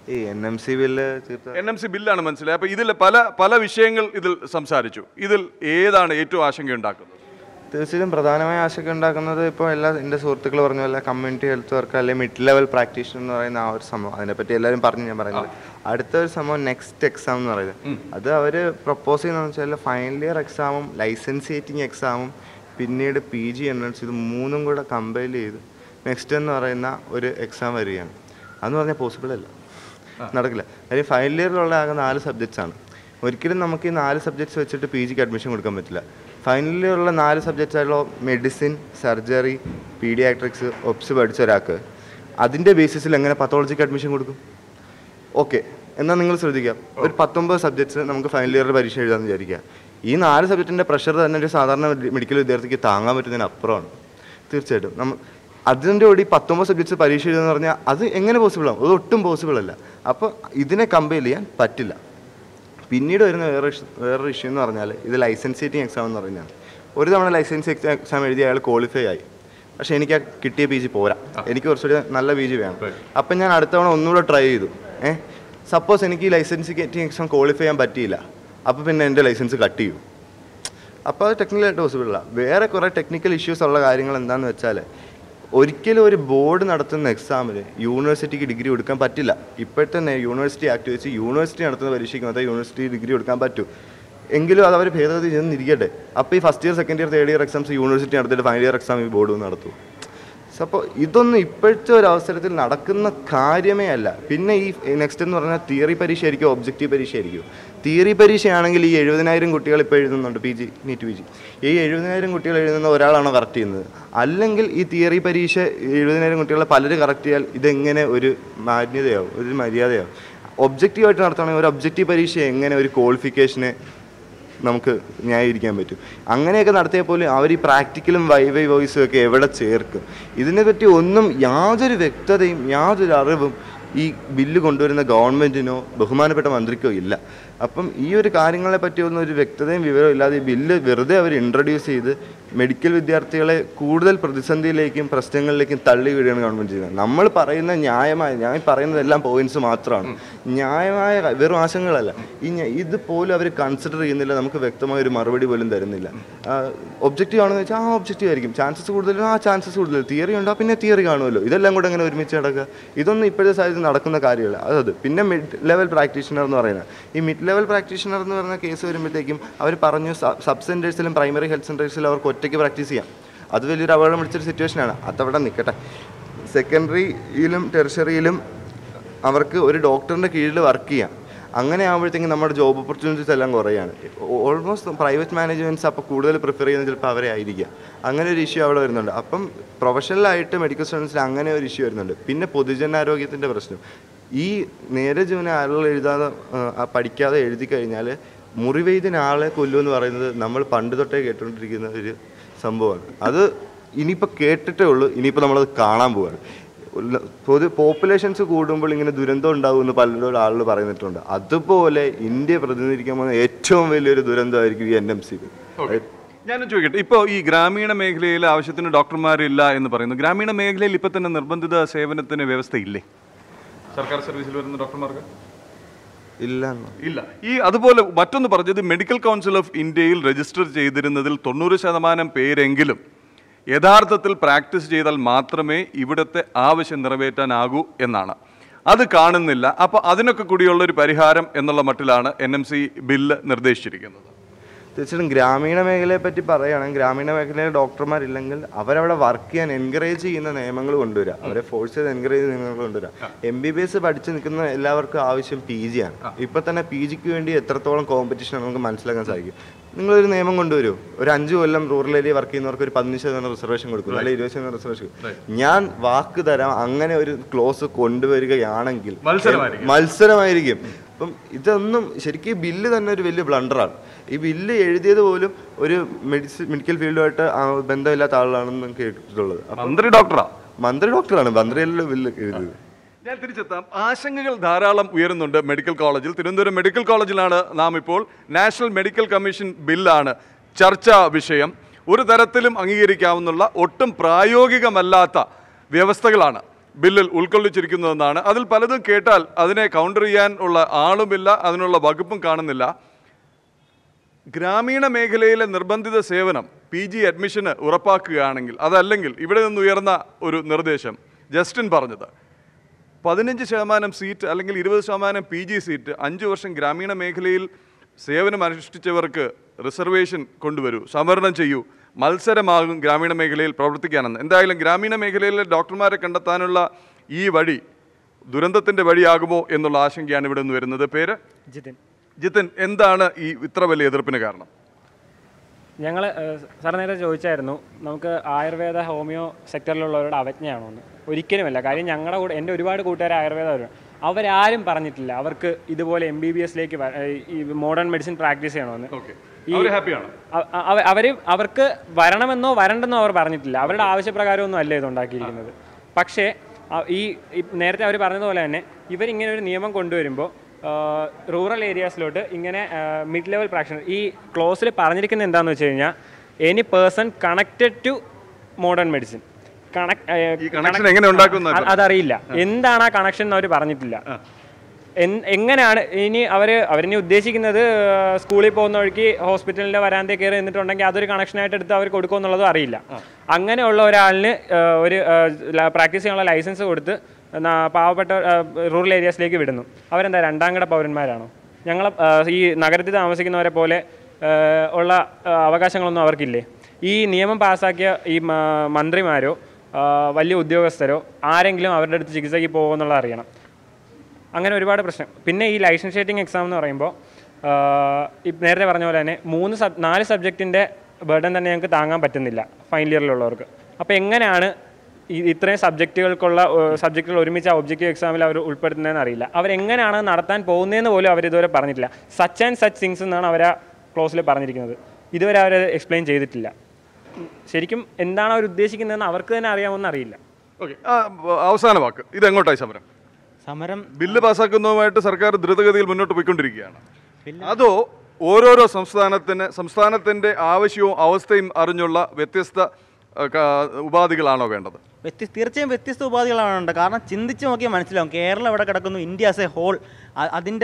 ഈ എൻ എം സി ബില്ല് തീർത്ത എൻ എം സി ബില്ലാണ് മനസ്സിലായത് അപ്പോൾ ഇതിൽ പല പല വിഷയങ്ങൾ ഇതിൽ സംസാരിച്ചു ഇതിൽ ഏതാണ് ഏറ്റവും ആശങ്കയുണ്ടാക്കുന്നത് തീർച്ചയായും പ്രധാനമായ ആശങ്ക ഉണ്ടാക്കുന്നത് ഇപ്പോൾ എല്ലാ എൻ്റെ സുഹൃത്തുക്കൾ പറഞ്ഞ പോലെ കമ്മ്യൂണിറ്റി ഹെൽത്ത് വർക്ക് അല്ലെങ്കിൽ മിഡ് ലെവൽ പ്രാക്ടീഷണർ എന്ന് പറയുന്ന ആ ഒരു സംഭവം അതിനെപ്പറ്റി എല്ലാവരും പറഞ്ഞു ഞാൻ പറയുന്നത് അടുത്ത ഒരു സംഭവം നെക്സ്റ്റ് എക്സാം എന്ന് പറയുന്നത് അത് അവർ പ്രപ്പോസ് ചെയ്യുന്നതെന്ന് വെച്ചാൽ ഫൈനൽ ഇയർ എക്സാമും ലൈസൻസിയേറ്റിംഗ് എക്സാമും പിന്നീട് പി ജി എൻട്രൻസ് ഇത് മൂന്നും കൂടെ കമ്പൈൽ ചെയ്ത് നെക്സ്റ്റ് എന്ന് പറയുന്ന ഒരു എക്സാം വരികയാണ് അതെന്ന് പറഞ്ഞാൽ പോസിബിൾ അല്ല നടക്കില്ല കാര്യം ഫൈനൽ ഇയറിലുള്ള ആകെ നാല് സബ്ജക്ട്സ് ആണ് ഒരിക്കലും നമുക്ക് ഈ നാല് സബ്ജക്ട്സ് വെച്ചിട്ട് പി ജിക്ക് അഡ്മിഷൻ കൊടുക്കാൻ പറ്റില്ല ഫൈനൽ ഇയറിലുള്ള നാല് സബ്ജക്ട്സ് ആയിട്ടുള്ള മെഡിസിൻ സർജറി പീഡിയാട്രിക്സ് ഒപ്സ് പഠിച്ച ഒരാൾക്ക് അതിൻ്റെ ബേസിസിൽ എങ്ങനെ പത്തോളജിക്ക് അഡ്മിഷൻ കൊടുക്കും ഓക്കെ എന്നാൽ നിങ്ങൾ ശ്രദ്ധിക്കാം ഒരു പത്തൊമ്പത് സബ്ജക്ട്സ് നമുക്ക് ഫൈനൽ ഇയറിൽ പരീക്ഷ എഴുതാമെന്ന് വിചാരിക്കുക ഈ നാല് സബ്ജക്റ്റിൻ്റെ പ്രഷർ തന്നെ ഒരു സാധാരണ മെഡിക്കൽ വിദ്യാർത്ഥിക്ക് താങ്ങാൻ പറ്റുന്നതിന് അപ്പുറമാണ് തീർച്ചയായിട്ടും നമ്മ അതിൻ്റെ കൂടി പത്തൊമ്പത് സബ്ജക്ട്സ് പരീക്ഷ എഴുതുക പറഞ്ഞാൽ അത് എങ്ങനെ പോസിബിൾ ആവും അത് ഒട്ടും പോസിബിൾ അല്ല അപ്പോൾ ഇതിനെ കമ്പയർ ചെയ്യാൻ പറ്റില്ല പിന്നീട് വരുന്ന വേറെ ഇഷ്- വേറൊരു ഇഷ്യൂ എന്ന് പറഞ്ഞാൽ ഇത് ലൈസൻസിയേറ്റിംഗ് എക്സാം എന്ന് പറയുന്നതാണ് ഒരു തവണ ലൈസൻസ് എക്സാം എഴുതി അയാൾ ക്വാളിഫൈ ആയി പക്ഷേ എനിക്ക് ആ കിട്ടിയ പി ജി പോരാ എനിക്ക് കുറച്ചുകൂടി നല്ല പി ജി വേണം അപ്പം ഞാൻ അടുത്ത തവണ ഒന്നുകൂടെ ട്രൈ ചെയ്തു ഏഹ് സപ്പോസ് എനിക്ക് ഈ ലൈസൻസിയേറ്റിംഗ് എക്സാം ക്വാളിഫൈ ചെയ്യാൻ പറ്റിയില്ല അപ്പോൾ പിന്നെ എൻ്റെ ലൈസൻസ് കട്ട് ചെയ്യും അപ്പോൾ അത് ടെക്നിക്കലായിട്ട് പോസിബിൾ അല്ല വേറെ കുറേ ടെക്നിക്കൽ ഇഷ്യൂസ് ഉള്ള കാര്യങ്ങൾ എന്താണെന്ന് വെച്ചാൽ ഒരിക്കലും ഒരു ബോർഡ് നടത്തുന്ന എക്സാമിൽ യൂണിവേഴ്സിറ്റിക്ക് ഡിഗ്രി കൊടുക്കാൻ പറ്റില്ല ഇപ്പോഴത്തെ നേ- യൂണിവേഴ്സിറ്റി ആക്ട് വെച്ച് യൂണിവേഴ്സിറ്റി നടത്തുന്ന പരീക്ഷയ്ക്ക് മാത്രമേ യൂണിവേഴ്സിറ്റി ഡിഗ്രി കൊടുക്കാൻ പറ്റൂ എങ്കിലും അത് അവർ ഭേദഗതി ചെന്നിരിക്കട്ടെ അപ്പോൾ ഈ first year second year third year exams university നടത്തിയിട്ട് ഫൈനൽ ഇയർ എക്സാം ഈ ബോർഡ് നടത്തും അപ്പോൾ ഇതൊന്നും ഇപ്പോഴത്തെ ഒരു അവസരത്തിൽ നടക്കുന്ന കാര്യമേ അല്ല പിന്നെ ഈ നെക്സ്റ്റ് എന്ന് പറഞ്ഞാൽ തിയറി പരീക്ഷ ആയിരിക്കും ഒബ്ജക്റ്റീവ് പരീക്ഷ ആയിരിക്കും തിയറി പരീക്ഷയാണെങ്കിൽ ഈ എഴുപതിനായിരം കുട്ടികൾ ഇപ്പോൾ എഴുതുന്നുണ്ട് P G NEET P G ഈ എഴുപതിനായിരം കുട്ടികൾ എഴുതുന്ന ഒരാളാണോ കറക്റ്റ് ചെയ്യുന്നത് അല്ലെങ്കിൽ ഈ തിയറി പരീക്ഷ എഴുപതിനായിരം കുട്ടികളെ പലരും കറക്റ്റ് ചെയ്താൽ ഇതെങ്ങനെ ഒരു മാന്യതയാവും ഒരു മര്യാദയാവും ഒബ്ജക്റ്റീവായിട്ട് നടത്തണമെങ്കിൽ ഒരു ഒബ്ജക്റ്റീവ് പരീക്ഷ എങ്ങനെ ഒരു ക്വാളിഫിക്കേഷനെ നമുക്ക് ന്യായീകരിക്കാൻ പറ്റും അങ്ങനെയൊക്കെ നടത്തിയാൽ പോലും അവർ ഈ പ്രാക്ടിക്കലും വൈവൈ വോയിസും ഒക്കെ എവിടെ ചേർക്കും ഇതിനെപ്പറ്റി ഒന്നും യാതൊരു വ്യക്തതയും യാതൊരു അറിവും ഈ ബില്ല് കൊണ്ടുവരുന്ന ഗവൺമെൻറ്റിനോ ബഹുമാനപ്പെട്ട മന്ത്രിക്കോ ഇല്ല അപ്പം ഈ ഒരു കാര്യങ്ങളെ പറ്റിയൊന്നും ഒരു വ്യക്തതയും വിവരവും ഇല്ലാതെ ഈ ബില്ല് വെറുതെ അവർ ഇൻട്രൊഡ്യൂസ് ചെയ്ത് മെഡിക്കൽ വിദ്യാർത്ഥികളെ കൂടുതൽ പ്രതിസന്ധിയിലേക്കും പ്രശ്നങ്ങളിലേക്കും തള്ളി വിടുകയാണ് ഗവൺമെൻറ് ചെയ്യുന്നത് നമ്മൾ പറയുന്ന ന്യായമായ ഞാൻ ഈ പറയുന്നതെല്ലാം പോയിന്റ്സ് മാത്രമാണ് ന്യായമായ ക- വെറും ആശങ്കകളല്ല ഈ ഞ- ഇത് പോലും അവർ കൺസിഡർ ചെയ്യുന്നില്ല നമുക്ക് വ്യക്തമായ ഒരു മറുപടി പോലും തരുന്നില്ല ഒബ്ജക്റ്റീവ് ആണെന്ന് വെച്ചാൽ ആ ഒബ്ജക്റ്റീവ് ആയിരിക്കും ചാൻസസ് കൂടുതലും ആ ചാൻസസ് കൂടുതൽ തിയറി ഉണ്ടോ പിന്നെ തിയറി കാണുമല്ലോ ഇതെല്ലാം കൂടെ എങ്ങനെ ഒരുമിച്ച് നടക്കുക ഇതൊന്നും ഇപ്പോഴത്തെ സാഹചര്യത്തിൽ നടക്കുന്ന കാര്യമല്ല അതത് പിന്നെ മിഡ് ലെവൽ പ്രാക്ടീഷണർ എന്ന് പറയുന്നത് ഈ മിഡ് ലെവൽ പ്രാക്ടീഷണർ എന്ന് പറയുന്ന കേസ് വരുമ്പോഴത്തേക്കും അവർ പറഞ്ഞു സബ് സെൻറ്റേഴ്സിലും പ്രൈമറി ഹെൽത്ത് സെൻറ്റേഴ്സിലും അവർക്ക് ഒറ്റയ്ക്ക് പ്രാക്ടീസ് ചെയ്യാം അത് വലിയൊരു അപകടം പിടിച്ചൊരു സിറ്റുവേഷനാണ് അതവിടെ നിൽക്കട്ടെ സെക്കൻഡറിയിലും ടെറിഷറിയിലും അവർക്ക് ഒരു ഡോക്ടറിൻ്റെ കീഴിൽ വർക്ക് ചെയ്യാം അങ്ങനെ ആകുമ്പോഴത്തേക്കും നമ്മുടെ ജോബ് ഓപ്പർച്യൂണിറ്റീസ് എല്ലാം കുറയാണ് ഓൾമോസ്റ്റ് പ്രൈവറ്റ് മാനേജ്മെൻറ്റ്സ് അപ്പോൾ കൂടുതൽ പ്രിഫർ ചെയ്യുന്നത് ചിലപ്പോൾ അവരെ ആയിരിക്കാം അങ്ങനെ ഒരു ഇഷ്യൂ അവിടെ വരുന്നുണ്ട് അപ്പം പ്രൊഫഷണലായിട്ട് മെഡിക്കൽ സ്റ്റുഡൻസിൽ അങ്ങനെ ഒരു ഇഷ്യൂ വരുന്നുണ്ട് പിന്നെ പൊതുജനാരോഗ്യത്തിൻ്റെ പ്രശ്നം ഈ നേരെ ജീവന ആളുകൾ എഴുതാതെ ആ, പഠിക്കാതെ എഴുതി കഴിഞ്ഞാൽ മുറിവെയ്തിന് ആളെ കൊല്ലുമെന്ന് പറയുന്നത് നമ്മൾ പണ്ട് തൊട്ടേ കേട്ടുകൊണ്ടിരിക്കുന്ന ഒരു സംഭവമാണ് അത് ഇനിയിപ്പോൾ കേട്ടിട്ടേ ഉള്ളൂ ഇനിയിപ്പോൾ നമ്മളത് കാണാൻ പോവാണ് ഉള്ള- പൊതു പോപ്പുലേഷൻസ് കൂടുമ്പോൾ ഇങ്ങനെ ദുരന്തം ഉണ്ടാകുമെന്ന് പലരോട് ആളുകൾ പറയുന്നിട്ടുണ്ട് അതുപോലെ ഇന്ത്യ പ്രതിനിധീകരിക്കാൻ പോകുന്ന ഏറ്റവും വലിയൊരു ദുരന്തമായിരിക്കും ഈ എൻ എം സി ഞാനും ചോദിക്കട്ടെ ഇപ്പോൾ ഈ ഗ്രാമീണ മേഖലയിൽ ആവശ്യത്തിന് ഡോക്ടർമാരില്ല എന്ന് പറയുന്നു ഗ്രാമീണ മേഖലയിൽ ഇപ്പം തന്നെ നിർബന്ധിത സേവനത്തിന് വ്യവസ്ഥയില്ലേ സർക്കാർ സർവീസിൽ വരുന്ന ഡോക്ടർമാർക്ക് ഇല്ല ഇല്ല ഈ അതുപോലെ മറ്റൊന്ന് പറഞ്ഞത് മെഡിക്കൽ കൗൺസിൽ ഓഫ് ഇന്ത്യയിൽ രജിസ്റ്റർ ചെയ്തിരുന്നതിൽ തൊണ്ണൂറ് ശതമാനം പേരെങ്കിലും യഥാർത്ഥത്തിൽ പ്രാക്ടീസ് ചെയ്താൽ മാത്രമേ ഇവിടുത്തെ ആവശ്യം നിറവേറ്റാനാകൂ എന്നാണ് അത് കാണുന്നില്ല അപ്പോൾ അതിനൊക്കെ കൂടിയുള്ള ഒരു പരിഹാരം എന്നുള്ള മട്ടിലാണ് എൻ എം സി ബില്ല് നിർദ്ദേശിച്ചിരിക്കുന്നത് തീർച്ചയായിട്ടും ഗ്രാമീണ മേഖലയെ പറ്റി പറയുകയാണെങ്കിൽ ഗ്രാമീണ മേഖലയിൽ ഡോക്ടർമാരില്ലെങ്കിൽ അവരവിടെ വർക്ക് ചെയ്യാൻ എൻകറേജ് ചെയ്യുന്ന നിയമങ്ങൾ കൊണ്ടുവരിക അവരെ ഫോഴ്സ് ചെയ്ത് എൻകറേജ് ചെയ്യുന്ന നിയമങ്ങൾ കൊണ്ടുവരിക എം ബി ബി എസ് പഠിച്ച് നിൽക്കുന്ന എല്ലാവർക്കും ആവശ്യം പി ജി ആണ് ഇപ്പൊ തന്നെ പി ജിക്ക് വേണ്ടി എത്രത്തോളം കോമ്പറ്റീഷൻ നമുക്ക് മനസ്സിലാക്കാൻ സാധിക്കും നിങ്ങളൊരു നിയമം കൊണ്ടുവരൂ ഒരു അഞ്ച് കൊല്ലം റൂറൽ ഏരിയ വർക്ക് ചെയ്യുന്നവർക്ക് ഒരു പതിനഞ്ച് ശതമാനം റിസർവേഷൻ കൊടുക്കും അല്ലെങ്കിൽ ഇരുപത് ശതമാനം റിസർവേഷൻ ഞാൻ വാക്ക് തരാം അങ്ങനെ ഒരു ക്ലോസ് കൊണ്ടുവരികയാണെങ്കിൽ മത്സരമായിരിക്കും. മത്സരമായിരിക്കും അപ്പം ഇതൊന്നും ശരിക്കും ഈ ബില്ല് തന്നെ ഒരു വലിയ ബ്ലണ്ടറാണ് ഈ ബില്ല് എഴുതിയത് പോലും ഒരു മെഡിസിൻ മെഡിക്കൽ ഫീൽഡുമായിട്ട് ആ ബന്ധമില്ലാത്ത ആളാണെന്ന് കേട്ടിട്ടുള്ളത് അപ്പം മന്ത്രി ഡോക്ടറാ മന്ത്രി ഡോക്ടറാണ് മന്ത്രിയല്ലല്ലോ ബില്ല് എഴുതിയത് ഞാൻ തിരിച്ചെത്താം ആശങ്കകൾ ധാരാളം ഉയരുന്നുണ്ട് മെഡിക്കൽ കോളേജിൽ തിരുവനന്തപുരം മെഡിക്കൽ കോളേജിലാണ് നാം ഇപ്പോൾ നാഷണൽ മെഡിക്കൽ കമ്മീഷൻ ബില്ലാണ് ചർച്ചാ വിഷയം ഒരു തരത്തിലും അംഗീകരിക്കാവുന്ന ഒട്ടും പ്രായോഗികമല്ലാത്ത വ്യവസ്ഥകളാണ് ബില്ലിൽ ഉൾക്കൊള്ളിച്ചിരിക്കുന്നതെന്നാണ് അതിൽ പലതും കേട്ടാൽ അതിനെ കൗണ്ടർ ചെയ്യാൻ ഉള്ള ആളുമില്ല അതിനുള്ള വകുപ്പും കാണുന്നില്ല ഗ്രാമീണ മേഖലയിലെ നിർബന്ധിത സേവനം പി ജി അഡ്മിഷന് ഉറപ്പാക്കുകയാണെങ്കിൽ അതല്ലെങ്കിൽ ഇവിടെ നിന്ന് ഉയർന്ന ഒരു നിർദ്ദേശം ജസ്റ്റിൻ പറഞ്ഞത് പതിനഞ്ച് ശതമാനം സീറ്റ് അല്ലെങ്കിൽ ഇരുപത് ശതമാനം പി ജി സീറ്റ് അഞ്ച് വർഷം ഗ്രാമീണ മേഖലയിൽ സേവനം അനുഷ്ഠിച്ചവർക്ക് റിസർവേഷൻ കൊണ്ടുവരൂ സംവരണം ചെയ്യൂ മത്സരമാകും ഗ്രാമീണ മേഖലയിൽ പ്രവർത്തിക്കാനെന്ന് എന്തായാലും ഗ്രാമീണ മേഖലയിലെ ഡോക്ടർമാരെ കണ്ടെത്താനുള്ള ഈ വഴി ദുരന്തത്തിൻ്റെ വഴിയാകുമോ എന്നുള്ള ആശങ്കയാണ് ഇവിടെ നിന്ന് വരുന്നത് പേര് ജിതിൻ ജിതിൻ എന്താണ് ഈ ഇത്ര വലിയ എതിർപ്പിന് കാരണം ഞങ്ങൾ സാർ നേരെ ചോദിച്ചായിരുന്നു നമുക്ക് ആയുർവേദ ഹോമിയോ സെക്ടറിലുള്ളവരുടെ അവജ്ഞയാണോ എന്ന് ഒരിക്കലുമല്ല കാര്യം ഞങ്ങളുടെ കൂടെ എൻ്റെ ഒരുപാട് കൂട്ടുകാർ ആയുർവേദം അവരാരും പറഞ്ഞിട്ടില്ല അവർക്ക് ഇതുപോലെ എം ബി ബി എസിലേക്ക് ഈ മോഡേൺ മെഡിസിൻ പ്രാക്ടീസ് ചെയ്യണമെന്ന് ഈ അവര് happy-യാണ്? അവ- അവ- അവര് അവർക്ക് വരണമെന്നോ വരണ്ടെന്നോ അവർ പറഞ്ഞിട്ടില്ല അവരുടെ ആവശ്യപ്രകാരമൊന്നും അല്ല ഇത് ഉണ്ടാക്കിയിരിക്കുന്നത് പക്ഷേ അ- ഈ ഈ നേരത്തെ അവർ പറഞ്ഞതുപോലെ തന്നെ ഇവരിങ്ങനെ ഒരു നിയമം കൊണ്ടുവരുമ്പോൾ റൂറൽ ഏരിയാസിലോട്ട് ഇങ്ങനെ മിഡ് ലെവൽ പ്രാക്ടീഷണർ ഈ ക്ലോസിൽ പറഞ്ഞിരിക്കുന്നത് എന്താണെന്ന് വെച്ച് കഴിഞ്ഞാൽ any person connected to modern medicine connection എങ്ങനെ ഉണ്ടാക്കുമെന്നാ പറഞ്ഞത്? അതറിയില്ല എന്താണ് ആ കണക്ഷൻ എന്ന് അവർ പറഞ്ഞിട്ടില്ല എൻ- എങ്ങനെയാണ് ഇനി അവർ അവരിനി ഉദ്ദേശിക്കുന്നത് ആ, സ്കൂളിൽ പോകുന്ന വഴിക്ക് ഹോസ്പിറ്റലിൻ്റെ വരാന്തേ കയറി നിന്നിട്ടുണ്ടെങ്കിൽ അതൊരു കണക്ഷനായിട്ട് എടുത്ത് അവർ കൊടുക്കുമെന്നുള്ളതും അറിയില്ല അങ്ങനെയുള്ള ഒരാളിന് ആ, ഒരു പ്രാക്ടീസ് ചെയ്യാനുള്ള ലൈസൻസ് കൊടുത്ത് നാ- പാവപ്പെട്ട റൂറൽ ഏരിയാസിലേക്ക് വിടുന്നു അവരെന്താ രണ്ടാം കിട പൗരന്മാരാണോ ഞങ്ങൾ ഈ നഗരത്തിൽ താമസിക്കുന്നവരെ പോലെ ആ, ഉള്ള ആ, അവകാശങ്ങളൊന്നും അവർക്കില്ലേ ഈ നിയമം പാസ്സാക്കിയ ഈ മ- മന്ത്രിമാരോ ആ, വലിയ ഉദ്യോഗസ്ഥരോ ആരെങ്കിലും അവരുടെ അടുത്ത് ചികിത്സയ്ക്ക് പോകുമെന്നുള്ളത് അറിയണം അങ്ങനെ ഒരുപാട് പ്രശ്നം പിന്നെ ഈ ലൈസൻഷ്യേറ്റിംഗ് എക്സാം എന്ന് പറയുമ്പോൾ ഈ നേരത്തെ പറഞ്ഞ പോലെ തന്നെ മൂന്ന് സബ് നാല് സബ്ജക്റ്റിൻ്റെ ബർഡൻ തന്നെ ഞങ്ങൾക്ക് താങ്ങാൻ പറ്റുന്നില്ല ഫൈനൽ ഇയറിലുള്ളവർക്ക് അപ്പോൾ എങ്ങനെയാണ് ഈ ഇത്രയും സബ്ജക്റ്റുകൾക്കുള്ള സബ്ജക്റ്റുകൾ ഒരുമിച്ച് ആ ഒബ്ജക്റ്റീവ് എക്സാമിൽ അവർ ഉൾപ്പെടുത്തുന്നതെന്ന് അറിയില്ല അവരെങ്ങനെയാണ് നടത്താൻ പോകുന്നതെന്ന് പോലും അവർ ഇതുവരെ പറഞ്ഞിട്ടില്ല സച്ച് ആൻഡ് സച്ച് തിങ്സ് എന്നാണ് അവർ ആ ക്ലോസിൽ പറഞ്ഞിരിക്കുന്നത് ഇതുവരെ അവർ എക്സ്പ്ലെയിൻ ചെയ്തിട്ടില്ല ശരിക്കും എന്താണ് അവർ ഉദ്ദേശിക്കുന്നതെന്ന് അവർക്ക് തന്നെ അറിയാമെന്ന് അറിയില്ല ഓക്കെ അവസാന വാക്ക് ഇത് എങ്ങോട്ടായി സമരം സമരം ബില്ല് പാസ്സാക്കുന്നതുമായിട്ട് സർക്കാർ ദ്രുതഗതിയിൽ മുന്നോട്ട് പോയിക്കൊണ്ടിരിക്കുകയാണ് അതോ ഓരോരോ സംസ്ഥാനത്തിന് സംസ്ഥാനത്തിന്റെ ആവശ്യവും അവസ്ഥയും അറിഞ്ഞുള്ള വ്യത്യസ്ത ആ, ക- ഉപാധികളാണോ വേണ്ടത് വ്യത്യസ്ത തീർച്ചയായും വ്യത്യസ്ത ഉപാധികളാണ് ഉണ്ട് കാരണം ചിന്തിച്ച് നോക്കിയാൽ മനസ്സിലാവും കേരളം എവിടെ കിടക്കുന്നു ഇന്ത്യ ആസ് എ ഹോൾ അതിൻ്റെ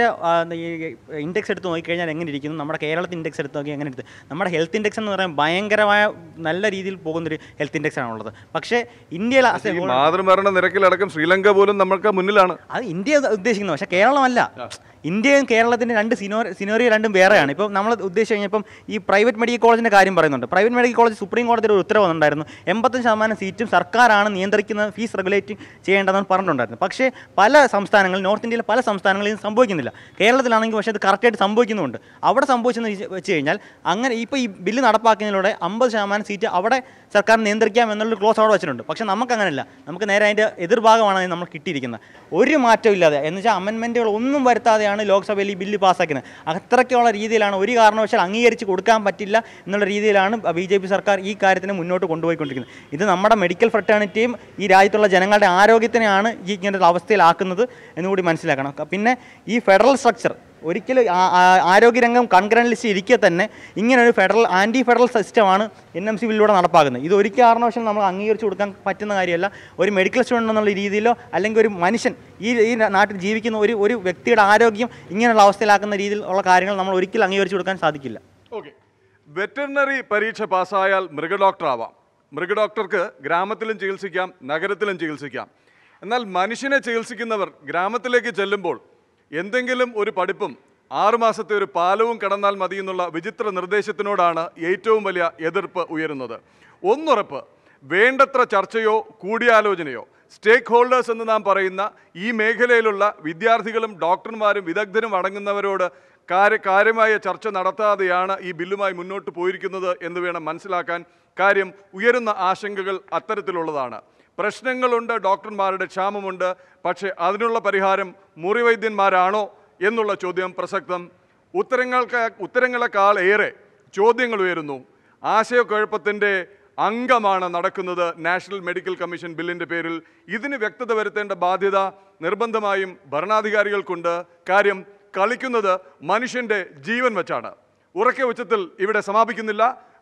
ഇൻഡെക്സ് എടുത്ത് നോക്കിക്കഴിഞ്ഞാൽ എങ്ങനെ ഇരിക്കുന്നു നമ്മുടെ കേരളത്തിൻ്റെ ഇൻഡെക്സ് എടുത്ത് നോക്കി എങ്ങനെ എടുത്ത് നമ്മുടെ ഹെൽത്ത് ഇൻഡെക്സ് എന്ന് പറയുമ്പോൾ ഭയങ്കരമായ നല്ല രീതിയിൽ പോകുന്നൊരു ഹെൽത്ത് ഇൻഡെക്സ് ആണുള്ളത് പക്ഷേ ഇന്ത്യയിൽ ആസ് എ ഈ ഹോൾ മാതൃമരണ നിരക്കിലടക്കം ശ്രീലങ്ക പോലും നമുക്ക് മുന്നിലാണ് അത് ഇന്ത്യ ഉദ്ദേശിക്കുന്നത് പക്ഷേ കേരളമല്ല ഇന്ത്യയും കേരളത്തിൻ്റെ രണ്ട് സിനോ സിനോറിയോ രണ്ടും വേറെയാണ് ഇപ്പം നമ്മൾ ഉദ്ദേശിച്ച് കഴിഞ്ഞപ്പം ഈ പ്രൈവറ്റ് മെഡിക്കൽ കോളേജിൻ്റെ കാര്യം പറയുന്നുണ്ട് പ്രൈവറ്റ് മെഡിക്കൽ കോളേജ് സുപ്രീം കോടതിയുടെ ഒരു ഉത്തരവ് വന്നിട്ടുണ്ടായിരുന്നു എൺപത്തഞ്ച് ശതമാനം സീറ്റും സർക്കാരാണ് നിയന്ത്രിക്കുന്ന ഫീസ് റെഗുലേറ്റ് ചെയ്യേണ്ടതെന്ന് പറഞ്ഞിട്ടുണ്ടായിരുന്നു പക്ഷേ പല സംസ്ഥാനങ്ങളിൽ നോർത്ത് ഇന്ത്യയിലെ പല സംസ്ഥാനങ്ങളിൽ ഇത് സംഭവിക്കുന്നില്ല കേരളത്തിലാണെങ്കിൽ പക്ഷേ അത് കറക്റ്റായിട്ട് സംഭവിക്കുന്നുണ്ട് അവിടെ സംഭവിച്ചെന്ന് വെച്ച് വെച്ച് കഴിഞ്ഞാൽ അങ്ങനെ ഇപ്പോൾ ഈ ബില്ല് നടപ്പാക്കുന്നതിലൂടെ അമ്പത് ശതമാനം സീറ്റ് അവിടെ സർക്കാർ നിയന്ത്രിക്കാം എന്നുള്ളൊരു ക്ലോസ് അവിടെ വെച്ചിട്ടുണ്ട് പക്ഷേ നമുക്ക് അങ്ങനെയല്ല നമുക്ക് നേരെ അതിൻ്റെ എതിർഭാഗമാണ് അതിന് നമ്മൾ കിട്ടിയിരിക്കുന്നത് ഒരു മാറ്റവും ഇല്ലാതെ എന്ന് വെച്ചാൽ അമെൻമെൻറ്റുകൾ ഒന്നും വരുത്താതെയാണ് ലോക്സഭയിൽ ഈ ബില്ല് പാസ്സാക്കുന്നത് അത്രയ്ക്കുള്ള രീതിയിലാണ് ഒരു കാരണവശാൽ അംഗീകരിച്ച് കൊടുക്കാൻ പറ്റില്ല എന്നുള്ള രീതിയിലാണ് ബി ജെ പി സർക്കാർ ഈ കാര്യത്തിന് മുന്നോട്ട് കൊണ്ടുപോയിക്കൊണ്ടിരിക്കുന്നത് ഇത് നമ്മുടെ മെഡിക്കൽ ഫ്രട്ടേണിറ്റിയും ഈ രാജ്യത്തുള്ള ജനങ്ങളുടെ ആരോഗ്യത്തിനെയാണ് ഈ ഇങ്ങനത്തെ ഒരു അവസ്ഥയിലാക്കുന്നത് എന്നുകൂടി മനസ്സിലാക്കണം ക- പിന്നെ ഈ ഫെഡറൽ സ്ട്രക്ചർ ഒരിക്കലും ആ- ആ- ആരോഗ്യരംഗം കൺകറന്റ് ലിസ്റ്റ് ഇരിക്കെ തന്നെ ഇങ്ങനെ ഒരു ഫെഡറൽ ആൻറ്റി ഫെഡറൽ സിസ്റ്റമാണ് എൻ എം സി ബില്ലിലൂടെ നടപ്പാക്കുന്നത് ഇത് ഒരു കാരണവശാലും നമ്മൾ അംഗീകരിച്ച് കൊടുക്കാൻ പറ്റുന്ന കാര്യമല്ല ഒരു മെഡിക്കൽ സ്റ്റുഡൻ്റ് എന്നുള്ള രീതിയിലോ അല്ലെങ്കിൽ ഒരു മനുഷ്യൻ ഈ ഈ നാട്ടിൽ ജീവിക്കുന്ന ഒരു ഒരു വ്യക്തിയുടെ ആരോഗ്യം ഇങ്ങനെയുള്ള അവസ്ഥയിലാക്കുന്ന രീതിയിൽ ഉള്ള കാര്യങ്ങൾ നമ്മൾ ഒരിക്കലും അംഗീകരിച്ച് കൊടുക്കാൻ സാധിക്കില്ല ഓക്കെ വെറ്ററിനറി പരീക്ഷ പാസ്സായാൽ മൃഗഡോക്ടർ ആവാം മൃഗഡോക്ടർക്ക് ഗ്രാമത്തിലും ചികിത്സിക്കാം നഗരത്തിലും ചികിത്സിക്കാം എന്നാൽ മനുഷ്യനെ ചികിത്സിക്കുന്നവർ ഗ്രാമത്തിലേക്ക് ചെല്ലുമ്പോൾ എന്തെങ്കിലും ഒരു പഠിപ്പും ആറുമാസത്തെ ഒരു പാലവും കടന്നാൽ മതി എന്നുള്ള വിചിത്ര നിർദ്ദേശത്തിനോടാണ് ഏറ്റവും വലിയ എതിർപ്പ് ഉയരുന്നത് ഒന്നുറപ്പ് വേണ്ടത്ര ചർച്ചയോ കൂടിയാലോചനയോ സ്റ്റേക്ക് ഹോൾഡേഴ്സ് എന്ന് നാം പറയുന്ന ഈ മേഖലയിലുള്ള വിദ്യാർത്ഥികളും ഡോക്ടർമാരും വിദഗ്ധരും അടങ്ങുന്നവരോട് കാര്യ കാര്യമായ ചർച്ച നടത്താതെയാണ് ഈ ബില്ലുമായി മുന്നോട്ട് പോയിരിക്കുന്നത് എന്ന് വേണം മനസ്സിലാക്കാൻ കാര്യം ഉയരുന്ന ആശങ്കകൾ അത്തരത്തിലുള്ളതാണ് പ്രശ്നങ്ങളുണ്ട് ഡോക്ടർമാരുടെ ക്ഷാമമുണ്ട് പക്ഷേ അതിനുള്ള പരിഹാരം മുറിവൈദ്യന്മാരാണോ എന്നുള്ള ചോദ്യം പ്രസക്തം ഉത്തരങ്ങൾക്ക് ഉത്തരങ്ങളെക്കാൾ ഏറെ ചോദ്യങ്ങൾ ഉയരുന്നു ആശയക്കുഴപ്പത്തിൻ്റെ അംഗമാണ് നടക്കുന്നത് നാഷണൽ മെഡിക്കൽ കമ്മീഷൻ ബില്ലിൻ്റെ പേരിൽ ഇതിന് വ്യക്തത വരുത്തേണ്ട ബാധ്യത നിർബന്ധമായും ഭരണാധികാരികൾക്കുണ്ട് കാര്യം കളിക്കുന്നത് മനുഷ്യൻ്റെ ജീവൻ വെച്ചാണ് ഉറക്കെ ഉച്ചത്തിൽ ഇവിടെ സമാപിക്കുന്നില്ല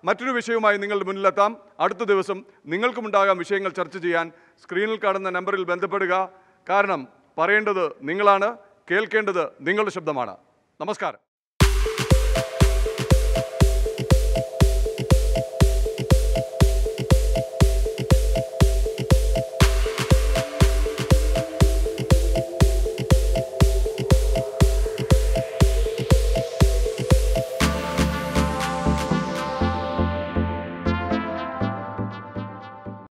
മറ്റൊരു വിഷയവുമായി നിങ്ങളുടെ മുന്നിലെത്താം അടുത്ത ദിവസം നിങ്ങൾക്കുമുണ്ടാകാം വിഷയങ്ങൾ ചർച്ച ചെയ്യാൻ സ്ക്രീനിൽ കാണുന്ന നമ്പറിൽ ബന്ധപ്പെടുക കാരണം പറയേണ്ടത് നിങ്ങളാണ് കേൾക്കേണ്ടത് നിങ്ങളുടെ ശബ്ദമാണ് നമസ്കാരം